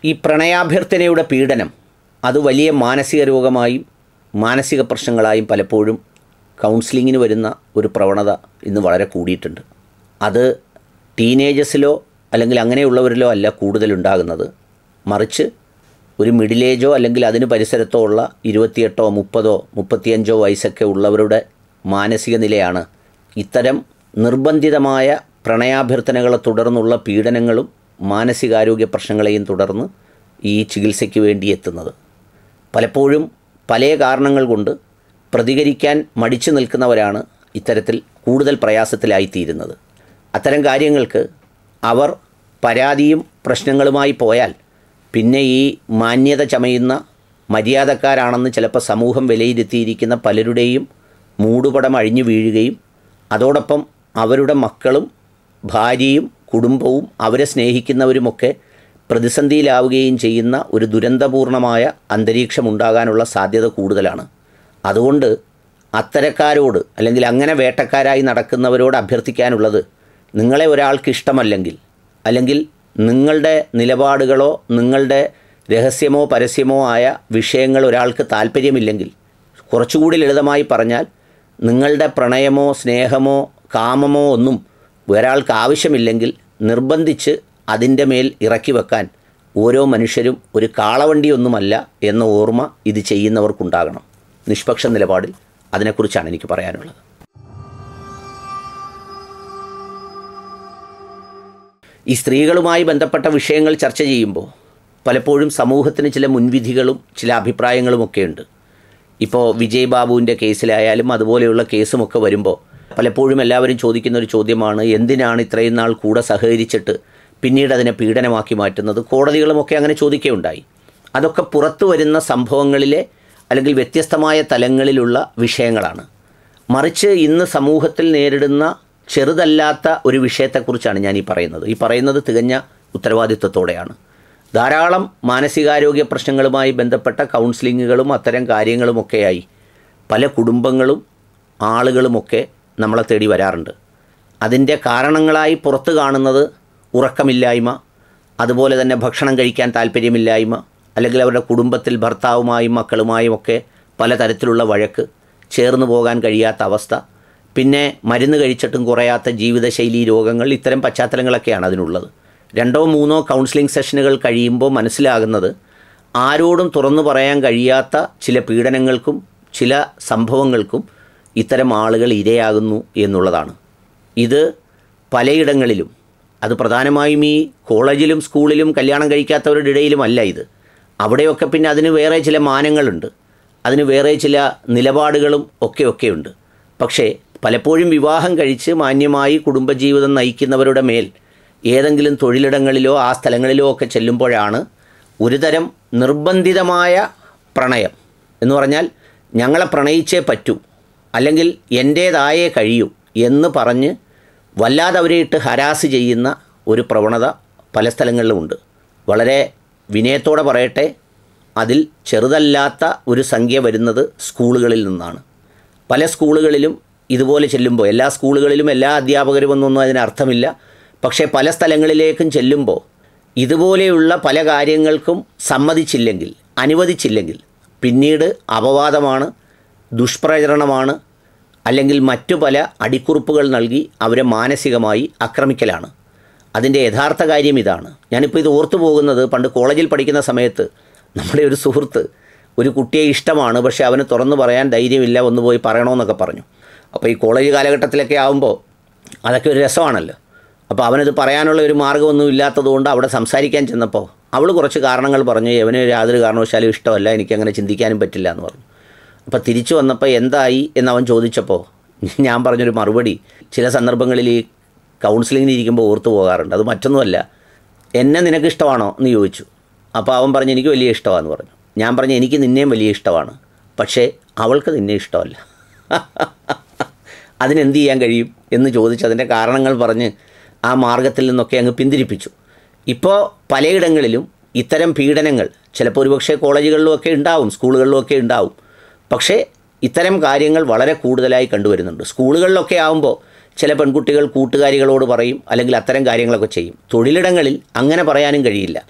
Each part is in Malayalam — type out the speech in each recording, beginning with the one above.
ഈ പ്രണയാഭ്യർത്ഥനയുടെ പീഡനം അത് വലിയ മാനസിക രോഗമായും മാനസിക പ്രശ്നങ്ങളായും പലപ്പോഴും കൗൺസിലിങ്ങിന് വരുന്ന ഒരു പ്രവണത ഇന്ന് വളരെ കൂടിയിട്ടുണ്ട് അത് ടീനേജസിലോ അല്ലെങ്കിൽ അങ്ങനെയുള്ളവരിലോ അല്ല കൂടുതലുണ്ടാകുന്നത് മറിച്ച് ഒരു മിഡിൽ ഏജോ അല്ലെങ്കിൽ അതിന് പരിസരത്തോ ഉള്ള ഇരുപത്തിയെട്ടോ മുപ്പതോ മുപ്പത്തിയഞ്ചോ വയസ്സൊക്കെ ഉള്ളവരുടെ മാനസിക നിലയാണ് ഇത്തരം നിർബന്ധിതമായ പ്രണയാഭ്യർത്ഥനകളെ തുടർന്നുള്ള പീഡനങ്ങളും മാനസികാരോഗ്യ പ്രശ്നങ്ങളെയും തുടർന്ന് ഈ ചികിത്സയ്ക്ക് വേണ്ടി എത്തുന്നത് പലപ്പോഴും പല കാരണങ്ങൾ കൊണ്ട് പ്രതികരിക്കാൻ മടിച്ചു നിൽക്കുന്നവരാണ് ഇത്തരത്തിൽ കൂടുതൽ പ്രയാസത്തിലായിത്തീരുന്നത് അത്തരം കാര്യങ്ങൾക്ക് അവർ പരാതിയും പ്രശ്നങ്ങളുമായി പോയാൽ പിന്നെ ഈ മാന്യത ചമയുന്ന മര്യാദക്കാരാണെന്ന് ചിലപ്പോൾ സമൂഹം വിലയിരുത്തിയിരിക്കുന്ന പലരുടെയും മൂടുപടം അഴിഞ്ഞു വീഴുകയും അതോടൊപ്പം അവരുടെ മക്കളും ഭാര്യയും കുടുംബവും അവരെ സ്നേഹിക്കുന്നവരുമൊക്കെ പ്രതിസന്ധിയിലാവുകയും ചെയ്യുന്ന ഒരു ദുരന്തപൂർണമായ അന്തരീക്ഷമുണ്ടാകാനുള്ള സാധ്യത കൂടുതലാണ് അതുകൊണ്ട് അത്തരക്കാരോട് അല്ലെങ്കിൽ അങ്ങനെ വേട്ടക്കാരായി നടക്കുന്നവരോട് അഭ്യർത്ഥിക്കാനുള്ളത് നിങ്ങളെ ഒരാൾക്ക് ഇഷ്ടമല്ലെങ്കിൽ അല്ലെങ്കിൽ നിങ്ങളുടെ നിലപാടുകളോ നിങ്ങളുടെ രഹസ്യമോ പരസ്യമോ ആയ വിഷയങ്ങൾ ഒരാൾക്ക് താല്പര്യമില്ലെങ്കിൽ കുറച്ചുകൂടി ലളിതമായി പറഞ്ഞാൽ നിങ്ങളുടെ പ്രണയമോ സ്നേഹമോ കാമമോ ഒന്നും ഒരാൾക്ക് ആവശ്യമില്ലെങ്കിൽ നിർബന്ധിച്ച് അതിൻ്റെ മേൽ ഇറക്കി വെക്കാൻ ഓരോ മനുഷ്യരും ഒരു കാളവണ്ടിയൊന്നുമല്ല എന്ന ഓർമ്മ ഇത് ചെയ്യുന്നവർക്കുണ്ടാകണം നിഷ്പക്ഷ നിലപാടിൽ അതിനെക്കുറിച്ചാണ് എനിക്ക് പറയാനുള്ളത് ഈ സ്ത്രീകളുമായി ബന്ധപ്പെട്ട വിഷയങ്ങൾ ചർച്ച ചെയ്യുമ്പോൾ പലപ്പോഴും സമൂഹത്തിന് ചില മുൻവിധികളും ചില അഭിപ്രായങ്ങളുമൊക്കെ ഉണ്ട് ഇപ്പോൾ വിജയ് ബാബുവിൻ്റെ കേസിലായാലും അതുപോലെയുള്ള കേസുമൊക്കെ വരുമ്പോൾ പലപ്പോഴും എല്ലാവരും ചോദിക്കുന്ന ഒരു ചോദ്യമാണ് എന്തിനാണ് ഇത്രയും നാൾ കൂടെ സഹകരിച്ചിട്ട് പിന്നീട് അതിനെ പീഡനമാക്കി മാറ്റുന്നത് കോടതികളുമൊക്കെ അങ്ങനെ ചോദിക്കുകയുണ്ടായി അതൊക്കെ പുറത്തു വരുന്ന സംഭവങ്ങളിലെ അല്ലെങ്കിൽ വ്യത്യസ്തമായ തലങ്ങളിലുള്ള വിഷയങ്ങളാണ് മറിച്ച് ഇന്ന് സമൂഹത്തിൽ നേരിടുന്ന ചെറുതല്ലാത്ത ഒരു വിഷയത്തെക്കുറിച്ചാണ് ഞാൻ ഈ പറയുന്നത് ഈ പറയുന്നത് തികഞ്ഞ ഉത്തരവാദിത്വത്തോടെയാണ് ധാരാളം മാനസികാരോഗ്യ പ്രശ്നങ്ങളുമായി ബന്ധപ്പെട്ട കൗൺസിലിങ്ങുകളും അത്തരം കാര്യങ്ങളുമൊക്കെയായി പല കുടുംബങ്ങളും ആളുകളുമൊക്കെ നമ്മളെ തേടി വരാറുണ്ട് അതിൻ്റെ കാരണങ്ങളായി പുറത്ത് കാണുന്നത് ഉറക്കമില്ലായ്മ അതുപോലെ തന്നെ ഭക്ഷണം കഴിക്കാൻ താല്പര്യമില്ലായ്മ അല്ലെങ്കിൽ അവരുടെ കുടുംബത്തിൽ ഭർത്താവുമായും മക്കളുമായും ഒക്കെ പലതരത്തിലുള്ള വഴക്ക് ചേർന്ന് പോകാൻ കഴിയാത്ത അവസ്ഥ പിന്നെ മരുന്ന് കഴിച്ചിട്ടും കുറയാത്ത ജീവിതശൈലി രോഗങ്ങൾ ഇത്തരം പശ്ചാത്തലങ്ങളൊക്കെയാണ് അതിനുള്ളത് രണ്ടോ മൂന്നോ കൗൺസിലിംഗ് സെഷനുകൾ കഴിയുമ്പോൾ മനസ്സിലാകുന്നത് ആരോടും തുറന്നു പറയാൻ കഴിയാത്ത ചില പീഡനങ്ങൾക്കും ചില സംഭവങ്ങൾക്കും ഇത്തരം ആളുകൾ ഇരയാകുന്നു എന്നുള്ളതാണ് ഇത് പലയിടങ്ങളിലും അത് പ്രധാനമായും ഈ കോളേജിലും സ്കൂളിലും കല്യാണം കഴിക്കാത്തവരുടെ ഇടയിലുമല്ല ഇത് അവിടെയൊക്കെ പിന്നെ അതിന് വേറെ ചില മാനങ്ങളുണ്ട് അതിന് വേറെ ചില നിലപാടുകളും ഒക്കെ ഒക്കെ ഉണ്ട് പക്ഷേ പലപ്പോഴും വിവാഹം കഴിച്ച് മാന്യമായി കുടുംബജീവിതം നയിക്കുന്നവരുടെ മേൽ ഏതെങ്കിലും തൊഴിലിടങ്ങളിലോ ആ സ്ഥലങ്ങളിലോ ഒക്കെ ചെല്ലുമ്പോഴാണ് ഒരുതരം നിർബന്ധിതമായ പ്രണയം എന്ന് പറഞ്ഞാൽ ഞങ്ങളെ പ്രണയിച്ചേ പറ്റൂ അല്ലെങ്കിൽ എൻ്റേതായേ കഴിയൂ എന്ന് പറഞ്ഞ് വല്ലാതെ അവരെ ഇട്ട് ഹരാസ് ചെയ്യുന്ന ഒരു പ്രവണത പല സ്ഥലങ്ങളിലുമുണ്ട് വളരെ വിനയത്തോടെ പറയട്ടെ അതിൽ ചെറുതല്ലാത്ത ഒരു സംഖ്യ വരുന്നത് സ്കൂളുകളിൽ നിന്നാണ് പല സ്കൂളുകളിലും ഇതുപോലെ ചെല്ലുമ്പോൾ എല്ലാ സ്കൂളുകളിലും എല്ലാ അധ്യാപകരും ഒന്നൊന്നും അതിനർത്ഥമില്ല പക്ഷേ പല സ്ഥലങ്ങളിലേക്കും ചെല്ലുമ്പോൾ ഇതുപോലെയുള്ള പല കാര്യങ്ങൾക്കും സമ്മതിച്ചില്ലെങ്കിൽ അനുവദിച്ചില്ലെങ്കിൽ പിന്നീട് അപവാദമാണ് ദുഷ്പ്രചരണമാണ് അല്ലെങ്കിൽ മറ്റു പല അടിക്കുറിപ്പുകൾ നൽകി അവരെ മാനസികമായി ആക്രമിക്കലാണ് അതിൻ്റെ യഥാർത്ഥ കാര്യം ഇതാണ് ഞാനിപ്പോൾ ഇത് ഓർത്തു പോകുന്നത് പണ്ട് കോളേജിൽ പഠിക്കുന്ന സമയത്ത് നമ്മുടെ ഒരു സുഹൃത്ത് ഒരു കുട്ടിയെ ഇഷ്ടമാണ് പക്ഷേ അവന് തുറന്നു പറയാൻ ധൈര്യമില്ല ഒന്ന് പോയി പറയണമെന്നൊക്കെ പറഞ്ഞു അപ്പോൾ ഈ കോളേജ് കാലഘട്ടത്തിലൊക്കെ ആകുമ്പോൾ അതൊക്കെ ഒരു രസമാണല്ലോ അപ്പോൾ അവനത് പറയാനുള്ള ഒരു മാർഗ്ഗമൊന്നും ഇല്ലാത്തതുകൊണ്ട് അവിടെ സംസാരിക്കാൻ ചെന്നപ്പോൾ അവൾ കുറച്ച് കാരണങ്ങൾ പറഞ്ഞു അവന് യാതൊരു കാരണവശാലും ഇഷ്ടമല്ല എനിക്കങ്ങനെ ചിന്തിക്കാനും പറ്റില്ല എന്ന് പറഞ്ഞു അപ്പോൾ തിരിച്ചു വന്നപ്പോൾ എന്തായി എന്നവൻ ചോദിച്ചപ്പോൾ ഞാൻ പറഞ്ഞൊരു മറുപടി ചില സന്ദർഭങ്ങളിൽ ഈ കൗൺസിലിങ്ങിന് ഇരിക്കുമ്പോൾ ഓർത്തു പോകാറുണ്ട് അത് മറ്റൊന്നുമല്ല എന്നെ നിനക്ക് ഇഷ്ടമാണോ എന്ന് ചോദിച്ചു അപ്പോൾ അവൻ പറഞ്ഞു എനിക്ക് വലിയ ഇഷ്ടമാണെന്ന് പറഞ്ഞു ഞാൻ പറഞ്ഞു എനിക്ക് നിന്നെയും വലിയ ഇഷ്ടമാണ് പക്ഷേ അവൾക്ക് നിന്നെ ഇഷ്ടമല്ല അതിനെന്ത് ചെയ്യാൻ കഴിയും എന്ന് ചോദിച്ച് അതിൻ്റെ കാരണങ്ങൾ പറഞ്ഞ് ആ മാർഗത്തിൽ നിന്നൊക്കെ അങ്ങ് പിന്തിരിപ്പിച്ചു ഇപ്പോൾ പലയിടങ്ങളിലും ഇത്തരം പീഡനങ്ങൾ ചിലപ്പോൾ ഒരുപക്ഷെ കോളേജുകളിലുമൊക്കെ ഉണ്ടാവും സ്കൂളുകളിലുമൊക്കെ ഉണ്ടാവും പക്ഷേ ഇത്തരം കാര്യങ്ങൾ വളരെ കൂടുതലായി കണ്ടുവരുന്നുണ്ട് സ്കൂളുകളിലൊക്കെ ആകുമ്പോൾ ചില പെൺകുട്ടികൾ കൂട്ടുകാരികളോട് പറയും അല്ലെങ്കിൽ അത്തരം കാര്യങ്ങളൊക്കെ ചെയ്യും തൊഴിലിടങ്ങളിൽ അങ്ങനെ പറയാനും കഴിയില്ല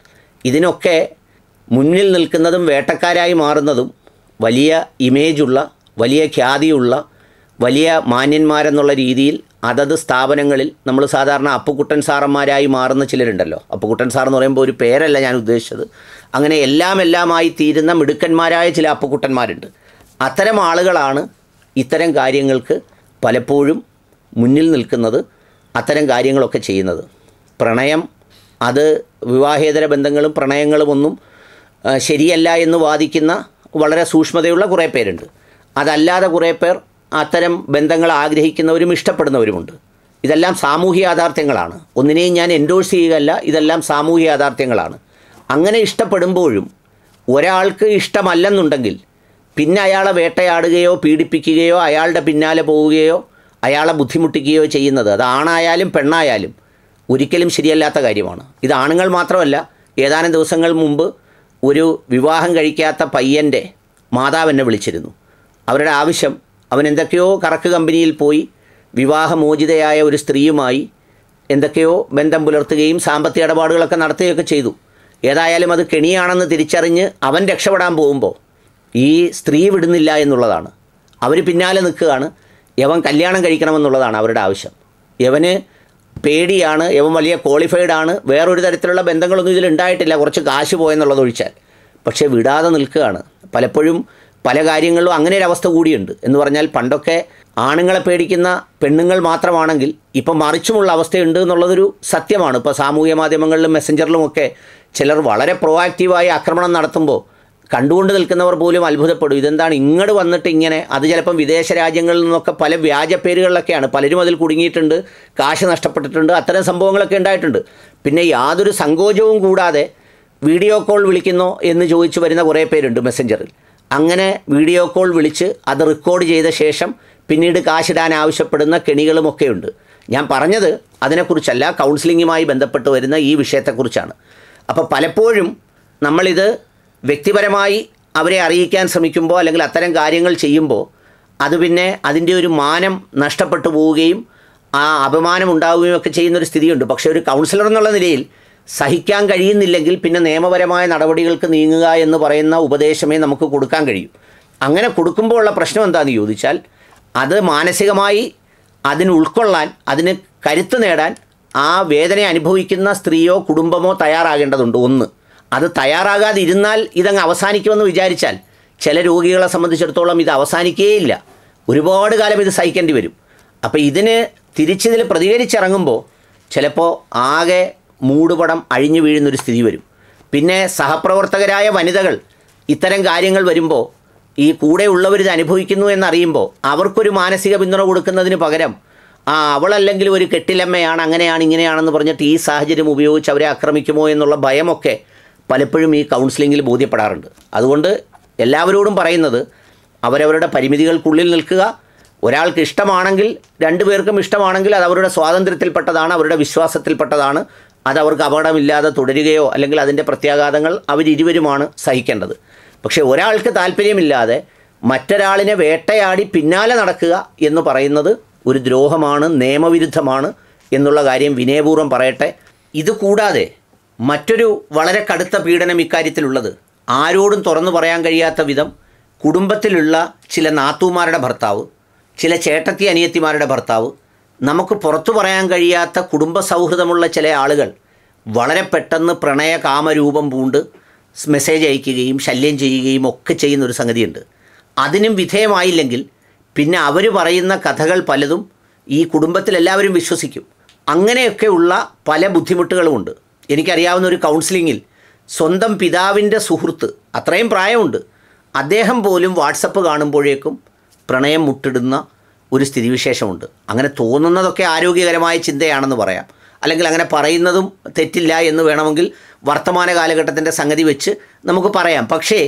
ഇതിനൊക്കെ മുന്നിൽ നിൽക്കുന്നതും വേട്ടക്കാരായി മാറുന്നതും വലിയ ഇമേജുള്ള വലിയ ഖ്യാതിയുള്ള വലിയ മാന്യന്മാരെന്നുള്ള രീതിയിൽ അതത് സ്ഥാപനങ്ങളിൽ നമ്മൾ സാധാരണ അപ്പുക്കുട്ടൻ സാറന്മാരായി മാറുന്ന ചിലരുണ്ടല്ലോ അപ്പുക്കുട്ടൻ സാർ എന്ന് പറയുമ്പോൾ ഒരു പേരല്ല ഞാൻ ഉദ്ദേശിച്ചത് അങ്ങനെ എല്ലാം എല്ലാമായി തീരുന്ന മിടുക്കന്മാരായ ചില അപ്പുക്കുട്ടന്മാരുണ്ട് അത്തരം ആളുകളാണ് ഇത്തരം കാര്യങ്ങൾക്ക് പലപ്പോഴും മുന്നിൽ നിൽക്കുന്നത് അത്തരം കാര്യങ്ങളൊക്കെ ചെയ്യുന്നത് പ്രണയം അത് വിവാഹേതര ബന്ധങ്ങളും പ്രണയങ്ങളും ഒന്നും ആ, ശരിയല്ല എന്ന് വാദിക്കുന്ന വളരെ സൂക്ഷ്മതയുള്ള കുറേ പേരുണ്ട് അതല്ലാതെ കുറേ പേർ അത്തരം ബന്ധങ്ങൾ ആഗ്രഹിക്കുന്നവരും ഇഷ്ടപ്പെടുന്നവരുമുണ്ട് ഇതെല്ലാം സാമൂഹ്യ യാഥാർത്ഥ്യങ്ങളാണ് ഒന്നിനെയും ഞാൻ എൻഡോഴ്സ് ചെയ്യുകയല്ല ഇതെല്ലാം സാമൂഹ്യ യാഥാർത്ഥ്യങ്ങളാണ് അങ്ങനെ ഇഷ്ടപ്പെടുമ്പോഴും ഒരാൾക്ക് ഇഷ്ടമല്ലെന്നുണ്ടെങ്കിൽ പിന്നെ അയാളെ വേട്ടയാടുകയോ പീഡിപ്പിക്കുകയോ അയാളുടെ പിന്നാലെ പോവുകയോ അയാളെ ബുദ്ധിമുട്ടിക്കുകയോ ചെയ്യുന്നത് അത് ആണായാലും പെണ്ണായാലും ഒരിക്കലും ശരിയല്ലാത്ത കാര്യമാണ് ഇത് ആണുങ്ങൾ മാത്രമല്ല ഏതാനും ദിവസങ്ങൾ മുമ്പ് ഒരു വിവാഹം കഴിക്കാത്ത പയ്യൻ്റെ മാതാവ് എന്നെ വിളിച്ചിരുന്നു അവരുടെ ആവശ്യം അവൻ എന്തൊക്കെയോ കറക്ക് കമ്പനിയിൽ പോയി വിവാഹമോചിതയായ ഒരു സ്ത്രീയുമായി എന്തൊക്കെയോ ബന്ധം പുലർത്തുകയും സാമ്പത്തിക ഇടപാടുകളൊക്കെ നടത്തുകയൊക്കെ ചെയ്തു ഏതായാലും അത് കെണിയാണെന്ന് തിരിച്ചറിഞ്ഞ് അവൻ രക്ഷപ്പെടാൻ പോകുമ്പോൾ ഈ സ്ത്രീ വിടുന്നില്ല എന്നുള്ളതാണ് അവർ പിന്നാലെ നിൽക്കുകയാണ് യവൻ കല്യാണം കഴിക്കണമെന്നുള്ളതാണ് അവരുടെ ആവശ്യം യവന് പേടിയാണ് യവൻ വലിയ ക്വാളിഫൈഡ് ആണ് വേറൊരു തരത്തിലുള്ള ബന്ധങ്ങളൊന്നും ഇതിൽ ഉണ്ടായിട്ടില്ല കുറച്ച് കാശ് പോയെന്നുള്ളത് ഒഴിച്ചാൽ പക്ഷേ വിടാതെ നിൽക്കുകയാണ് പലപ്പോഴും പല കാര്യങ്ങളിലും അങ്ങനെ ഒരു അവസ്ഥ കൂടിയുണ്ട് എന്ന് പറഞ്ഞാൽ പണ്ടൊക്കെ ആണുങ്ങളെ പേടിക്കുന്ന പെണ്ണുങ്ങൾ മാത്രമാണെങ്കിൽ ഇപ്പം മറിച്ചുമുള്ള അവസ്ഥയുണ്ട് എന്നുള്ളതൊരു സത്യമാണ് ഇപ്പോൾ സാമൂഹ്യ മാധ്യമങ്ങളിലും മെസ്സഞ്ചറിലുമൊക്കെ ചിലർ വളരെ പ്രൊആക്റ്റീവായി ആക്രമണം നടത്തുമ്പോൾ കണ്ടുകൊണ്ട് നിൽക്കുന്നവർ പോലും അത്ഭുതപ്പെടും ഇതെന്താണ് ഇങ്ങോട്ട് വന്നിട്ട് ഇങ്ങനെ അത് ചിലപ്പം വിദേശ രാജ്യങ്ങളിൽ നിന്നൊക്കെ പല വ്യാജ പേരുകളിലൊക്കെയാണ് പലരും അതിൽ കുടുങ്ങിയിട്ടുണ്ട് കാശ് നഷ്ടപ്പെട്ടിട്ടുണ്ട് അത്തരം സംഭവങ്ങളൊക്കെ ഉണ്ടായിട്ടുണ്ട് പിന്നെ യാതൊരു സങ്കോചവും കൂടാതെ വീഡിയോ കോൾ വിളിക്കുന്നോ എന്ന് ചോദിച്ചു വരുന്ന കുറേ പേരുണ്ട് മെസ്സഞ്ചറിൽ അങ്ങനെ വീഡിയോ കോൾ വിളിച്ച് അത് റെക്കോർഡ് ചെയ്ത ശേഷം പിന്നീട് കാശിടാൻ ആവശ്യപ്പെടുന്ന കെണികളുമൊക്കെ ഉണ്ട് ഞാൻ പറഞ്ഞത് അതിനെക്കുറിച്ചല്ല കൗൺസിലിങ്ങുമായി ബന്ധപ്പെട്ട് വരുന്ന ഈ വിഷയത്തെക്കുറിച്ചാണ് അപ്പോൾ പലപ്പോഴും നമ്മളിത് വ്യക്തിപരമായി അവരെ അറിയിക്കാൻ ശ്രമിക്കുമ്പോൾ അല്ലെങ്കിൽ അത്തരം കാര്യങ്ങൾ ചെയ്യുമ്പോൾ അത് പിന്നെ അതിൻ്റെ ഒരു മാനം നഷ്ടപ്പെട്ടു പോവുകയും ആ അപമാനം ഉണ്ടാവുകയും ഒക്കെ ചെയ്യുന്നൊരു സ്ഥിതിയുണ്ട് പക്ഷേ ഒരു കൗൺസിലർ എന്നുള്ള നിലയിൽ സഹിക്കാൻ കഴിയുന്നില്ലെങ്കിൽ പിന്നെ നിയമപരമായ നടപടികൾക്ക് നീങ്ങുക എന്ന് പറയുന്ന ഉപദേശമേ നമുക്ക് കൊടുക്കാൻ കഴിയൂ അങ്ങനെ കൊടുക്കുമ്പോൾ ഉള്ള പ്രശ്നം എന്താണെന്ന് ചോദിച്ചാൽ അത് മാനസികമായി അതിന് ഉൾക്കൊള്ളാൻ അതിന് കരുത്ത് നേടാൻ ആ വേദന അനുഭവിക്കുന്ന സ്ത്രീയോ കുടുംബമോ തയ്യാറാകേണ്ടതുണ്ട് ഒന്ന് അത് തയ്യാറാകാതിരുന്നാൽ ഇതങ്ങ് അവസാനിക്കുമെന്ന് വിചാരിച്ചാൽ ചില രോഗികളെ സംബന്ധിച്ചിടത്തോളം ഇത് അവസാനിക്കുകയില്ല ഒരുപാട് കാലം ഇത് സഹിക്കേണ്ടി വരും അപ്പോൾ ഇതിന് തിരിച്ചിതിൽ പ്രതികരിച്ചിറങ്ങുമ്പോൾ ചിലപ്പോൾ ആകെ മൂടുപടം അഴിഞ്ഞു വീഴുന്നൊരു സ്ഥിതി വരും പിന്നെ സഹപ്രവർത്തകരായ വനിതകൾ ഇത്തരം കാര്യങ്ങൾ വരുമ്പോൾ ഈ കൂടെ ഉള്ളവർ ഇത് അനുഭവിക്കുന്നു എന്നറിയുമ്പോൾ അവർക്കൊരു മാനസിക പിന്തുണ കൊടുക്കുന്നതിന് പകരം ആ അവളല്ലെങ്കിൽ ഒരു കെട്ടിലമ്മയാണ് അങ്ങനെയാണ് ഇങ്ങനെയാണെന്ന് പറഞ്ഞിട്ട് ഈ സാഹചര്യം ഉപയോഗിച്ച് അവരെ ആക്രമിക്കുമോ എന്നുള്ള ഭയമൊക്കെ പലപ്പോഴും ഈ കൗൺസിലിങ്ങിൽ ബോധ്യപ്പെടാറുണ്ട് അതുകൊണ്ട് എല്ലാവരോടും പറയുന്നത് അവരവരുടെ പരിമിതികൾക്കുള്ളിൽ നിൽക്കുക ഒരാൾക്ക് ഇഷ്ടമാണെങ്കിൽ രണ്ടു പേർക്കും ഇഷ്ടമാണെങ്കിൽ അത് അവരുടെ സ്വാതന്ത്ര്യത്തിൽപ്പെട്ടതാണ് അവരുടെ വിശ്വാസത്തിൽപ്പെട്ടതാണ് അത് അവർക്ക് അപകടമില്ലാതെ തുടരുകയോ അല്ലെങ്കിൽ അതിൻ്റെ പ്രത്യാഘാതങ്ങൾ അവരിരുവരുമാണ് സഹിക്കേണ്ടത് പക്ഷേ ഒരാൾക്ക് താല്പര്യമില്ലാതെ മറ്റൊരാളിനെ വേട്ടയാടി പിന്നാലെ നടക്കുക എന്ന് പറയുന്നത് ഒരു ദ്രോഹമാണ് നിയമവിരുദ്ധമാണ് എന്നുള്ള കാര്യം വിനയപൂർവ്വം പറയട്ടെ ഇത് കൂടാതെ മറ്റൊരു വളരെ കടുത്ത പീഡനം ഇക്കാര്യത്തിലുള്ളത് ആരോടും തുറന്നു പറയാൻ കഴിയാത്ത വിധം കുടുംബത്തിലുള്ള ചില നാത്തൂമാരുടെ ഭർത്താവ് ചില ചേട്ടത്തി അനിയത്തിമാരുടെ ഭർത്താവ് നമുക്ക് പുറത്തു പറയാൻ കഴിയാത്ത കുടുംബ സൗഹൃദമുള്ള ചില ആളുകൾ വളരെ പെട്ടെന്ന് പ്രണയ കാമരൂപം പൂണ്ട് മെസ്സേജ് അയക്കുകയും ശല്യം ചെയ്യുകയും ഒക്കെ ചെയ്യുന്ന ഒരു സംഗതിയുണ്ട് അതിനും വിധേയമായില്ലെങ്കിൽ പിന്നെ അവർ പറയുന്ന കഥകൾ പലതും ഈ കുടുംബത്തിൽ എല്ലാവരും വിശ്വസിക്കും അങ്ങനെയൊക്കെയുള്ള പല ബുദ്ധിമുട്ടുകളുമുണ്ട് എനിക്കറിയാവുന്ന ഒരു കൗൺസിലിങ്ങിൽ സ്വന്തം പിതാവിൻ്റെ സുഹൃത്ത് അത്രയും പ്രായമുണ്ട് അദ്ദേഹം പോലും വാട്സപ്പ് കാണുമ്പോഴേക്കും പ്രണയം മുട്ടിടുന്ന ഒരു സ്ഥിതിവിശേഷമുണ്ട് അങ്ങനെ തോന്നുന്നതൊക്കെ ആരോഗ്യകരമായ ചിന്തയാണെന്ന് പറയാം അല്ലെങ്കിൽ അങ്ങനെ പറയുന്നതും തെറ്റില്ല എന്ന് വേണമെങ്കിൽ വർത്തമാന കാലഘട്ടത്തിൻ്റെ സംഗതി വെച്ച് നമുക്ക് പറയാം പക്ഷേ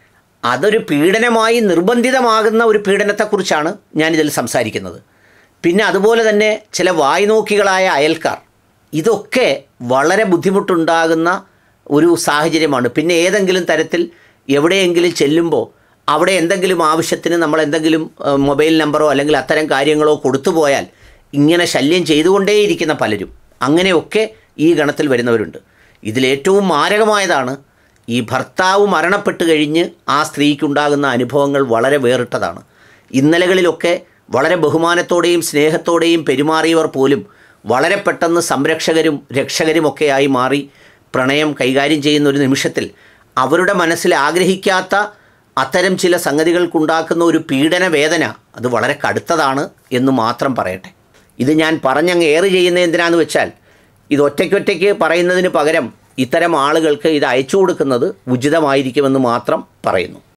അതൊരു പീഡനമായി നിർബന്ധിതമാകുന്ന ഒരു പീഡനത്തെക്കുറിച്ചാണ് ഞാനിതിൽ സംസാരിക്കുന്നത് പിന്നെ അതുപോലെ തന്നെ ചില വായ്നോക്കികളായ അയൽക്കാർ ഇതൊക്കെ വളരെ ബുദ്ധിമുട്ടുണ്ടാകുന്ന ഒരു സാഹചര്യമാണ് പിന്നെ ഏതെങ്കിലും തരത്തിൽ എവിടെയെങ്കിലും ചെല്ലുമ്പോൾ അവിടെ എന്തെങ്കിലും ആവശ്യത്തിന് നമ്മൾ എന്തെങ്കിലും ഏഹ്, മൊബൈൽ നമ്പറോ അല്ലെങ്കിൽ അത്തരം കാര്യങ്ങളോ കൊടുത്തു പോയാൽ ഇങ്ങനെ ശല്യം ചെയ്തുകൊണ്ടേയിരിക്കുന്ന പലരും അങ്ങനെയൊക്കെ ഈ ഗണത്തിൽ വരുന്നവരുണ്ട് ഇതിലേറ്റവും മാരകമായതാണ് ഈ ഭർത്താവ് മരണപ്പെട്ട് കഴിഞ്ഞ് ആ സ്ത്രീക്കുണ്ടാകുന്ന അനുഭവങ്ങൾ വളരെ വേറിട്ടതാണ് ഇന്നലകളിലൊക്കെ വളരെ ബഹുമാനത്തോടെയും സ്നേഹത്തോടെയും പെരുമാറിയവർ പോലും വളരെ പെട്ടെന്ന് സംരക്ഷകരും രക്ഷകരുമൊക്കെയായി മാറി പ്രണയം കൈകാര്യം ചെയ്യുന്ന ഒരു നിമിഷത്തിൽ അവരുടെ മനസ്സിൽ ആഗ്രഹിക്കാത്ത അത്തരം ചില സംഗതികൾക്കുണ്ടാക്കുന്ന ഒരു പീഡന വേദന അത് വളരെ കടുത്തതാണ് എന്ന് മാത്രം പറയട്ടെ ഇത് ഞാൻ പറഞ്ഞങ്ങ് ഏറ് ചെയ്യുന്നത് എന്തിനാന്ന് വെച്ചാൽ ഇത് ഒറ്റയ്ക്കൊറ്റയ്ക്ക് പറയുന്നതിന് പകരം ഇത്തരം ആളുകൾക്ക് ഇത് അയച്ചു കൊടുക്കുന്നത് ഉചിതമായിരിക്കുമെന്ന് മാത്രം പറയുന്നു